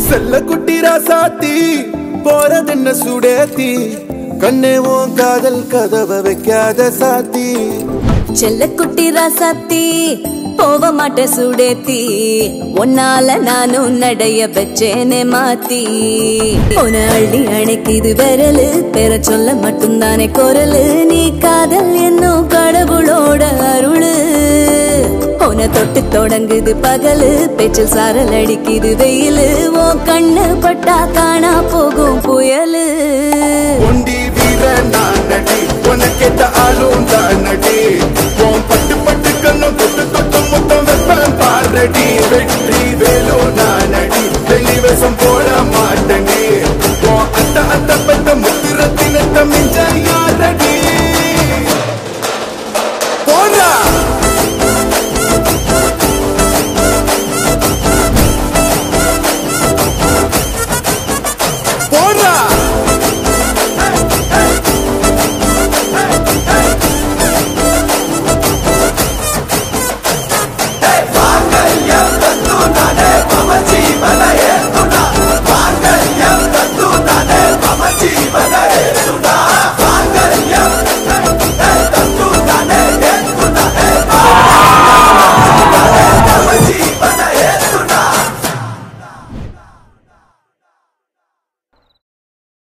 செல்ல குட்டி ராசாத்தி போறதென்ன சுடேத்தி கண்ணே உன் காதல் கதவை வைக்காத சாத்தி செல்லக்குட்டி ராசாத்தி போக மாட்ட சுடேத்தி உன்னால நானும் நடைய பெற்றேனே மாத்தி உன அள்ளி அணைக்குது விரலு பெற சொல்ல மட்டும்தானே குரலு நீ காதல் என்னும் கடவுளோட அருளு உன தொட்டு தொடங்குது பகலு பேச்சில் சாரல் அடிக்குது வெயிலு உன் கண்ணு பட்டா காணா போகும் புயலு ஒண்டி வீர நான் நடி உனக்கேத்த ஆளும் தான் நடி உன் பட்டு பட்டு கண்ணும் தொட்டு தொட்டு முத்தம் வெப்பம் பாரடி வெற்றி வேலோ நான் நடி வெளி வேஷம் போட மாட்டேனே உன் அத்த அத்த பத்த முத்திரத்தினத்த மிஞ்ச